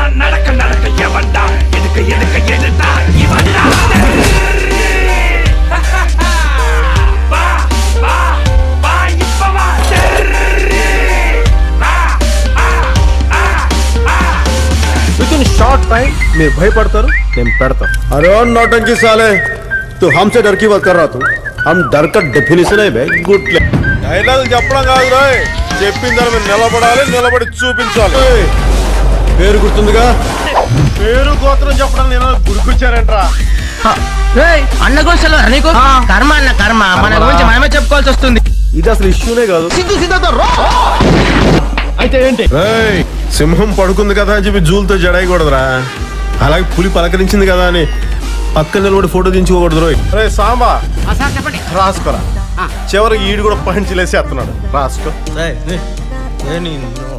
நடக்க நடக்க எவன்டா எடுக்க எடுக்க எடுத்தா இவன்டா வா வா வா இப்ப வா வா ஆ ஆ ஆ విత్ ఇన్ షార్ట్ టైం మీరు భయపడతారు నేను పెడతాను अरे और नौटंकी साले तू हमसे डर की बात कर रहा तू हम डर का डेफिनेशन है बे गुड డైలాగ్ చెప్పడం కాదు రాయ్ చెప్పిన దాని మీద నిలబడాలి నిలబడి చూపించాలి పేరు గుర్తుందిగా పేరు గోత్రం చెప్పడం నేను గురికొచ్చారంట్రా అన్న కోసం నీకు కర్మ అన్న కర్మ మన గురించి మనమే చెప్పుకోవాల్సి వస్తుంది ఇది అసలు ఇష్యూనే కాదు రేయ్, సింహం పడుకుంది కదా అని చెప్పి జూలతో జడేయకూడదురా అలాగే పులి పలకరించింది కదా అని పక్కన నిలబడి ఫోటో దించుకోకూడదు రోయ్ రే సాంబా రాసుకోరా చివరికి ఈడు కూడా పంచిలేసి ఎత్తున్నాడు రాసుకో